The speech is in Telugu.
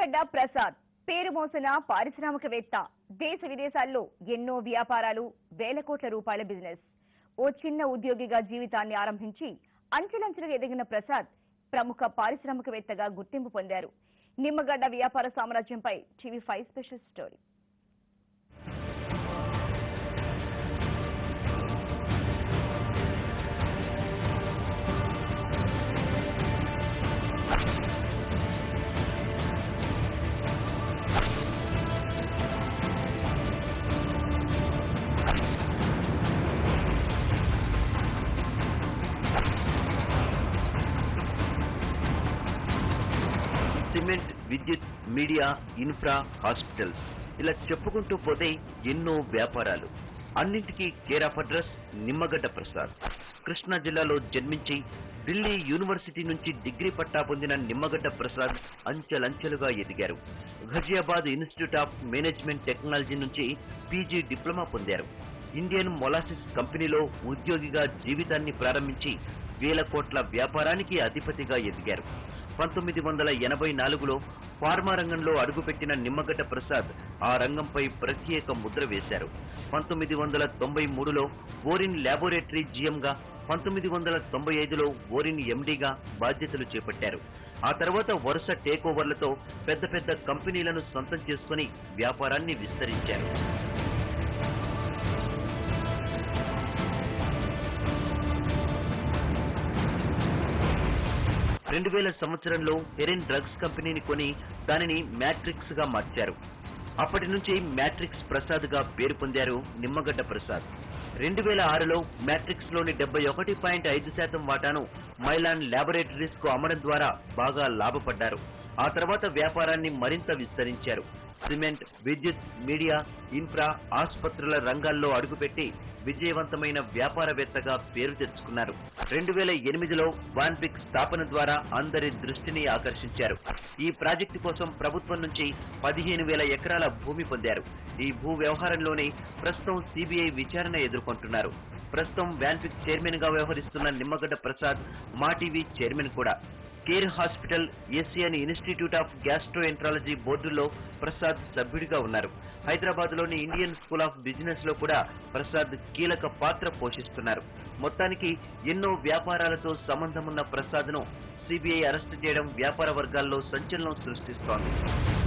నిమ్మగడ్డ ప్రసాద్ పేరు మోసిన పారిశ్రామికవేత్త దేశ విదేశాల్లో ఎన్నో వ్యాపారాలు వేల కోట్ల రూపాయల బిజినెస్ ఓ చిన్న ఉద్యోగిగా జీవితాన్ని ఆరంభించి అంచెలంచెలుగా ఎదిగిన ప్రసాద్ ప్రముఖ పారిశ్రామికవేత్తగా గుర్తింపు పొందారు నిమ్మగడ్డ వ్యాపార సామ్రాజ్యంపై TV five special story cement విద్యుత్ మీడియా ఇన్ఫ్రా హాస్పిటల్స్ ఇలా చెప్పుకుంటూ పోతే ఎన్నో వ్యాపారాలు అన్నింటికీ care of address Nimmagadda Prasad Krishna జిల్లాలో జన్మించి ఢిల్లీ యూనివర్సిటీ నుంచి డిగ్రీ పట్టా పొందిన నిమ్మగడ్డ ప్రసాద్ అంచెలంచెలుగా ఎదిగారు Ghaziabad institute of management technology నుంచి పీజీ డిప్లొమా పొందారు ఇండియన్ మొలాసిస్ కంపెనీలో ఉద్యోగిగా జీవితాన్ని ప్రారంభించి వేల కోట్ల వ్యాపారానికి అధిపతిగా ఎదిగారు పంతొమ్మిది వందల ఎనభై నాలుగులో ఫార్మా రంగంలో అడుగుపెట్టిన నిమ్మగడ్డ ప్రసాద్ ఆ రంగంపై ప్రత్యేక ముద్ర వేశారు పంతొమ్మిది వందల తొంభై మూడులో ఓరిన్ ల్యాబొరేటరీ జీఎంగా పంతొమ్మిది వందల తొంభై ఐదులో ఓరిన్ ఎండీగా బాధ్యతలు చేపట్టారు ఆ తర్వాత వరుస టేక్ ఓవర్లతో పెద్ద పెద్ద కంపెనీలను సొంతం చేసుకుని వ్యాపారాన్ని విస్తరించారు రెండు వేల సంవత్సరంలో హెరెన్ డ్రగ్స్ కంపెనీని కొని దానిని మ్యాట్రిక్స్ గా మార్చారు అప్పటి నుంచి మ్యాట్రిక్స్ ప్రసాద్ గా పేరు పొందారు నిమ్మగడ్డ ప్రసాద్ రెండు వేల ఆరులో మ్యాట్రిక్స్ లోని డెబ్బై ఒకటి పాయింట్ ఐదు శాతం వాటాను మైలాన్ ల్యాబొరేటరీస్ కు అమ్మడం ద్వారా బాగా లాభపడ్డారు ఆ తర్వాత వ్యాపారాన్ని మరింత విస్తరించారు సిమెంట్ విద్యుత్ మీడియా ఇన్ఫ్రా ఆసుపత్రుల రంగాల్లో అడుగుపెట్టి విజయవంతమైన వ్యాపారవేత్తగా పేరు తెచ్చుకున్నారు రెండు వేల ఎనిమిదిలో వాన్పిక్ స్థాపన ద్వారా అందరి దృష్టిని ఆకర్షించారు ఈ ప్రాజెక్టు కోసం ప్రభుత్వం నుంచి పదిహేను వేల ఎకరాల భూమి పొందారు ఈ భూ వ్యవహారంలోనే ప్రస్తుతం సిబిఐ విచారణ ఎదుర్కొంటున్నారు ప్రస్తుతం వ్యాన్పిక్ చైర్మన్ గా వ్యవహరిస్తున్న నిమ్మగడ్డ ప్రసాద్ మా టీవీ చైర్మన్ కూడా care hospital Asian institute of gastroenterology బోర్డులో ప్రసాద్ సభ్యుడిగా ఉన్నారు హైదరాబాద్ లోని ఇండియన్ స్కూల్ ఆఫ్ బిజినెస్ లో కూడా ప్రసాద్ కీలక పాత్ర పోషిస్తున్నారు మొత్తానికి ఎన్నో వ్యాపారాలతో సంబంధమున్న ప్రసాద్ ను సిబిఐ అరెస్టు చేయడం వ్యాపార వర్గాల్లో సంచలనం సృష్టిస్తోంది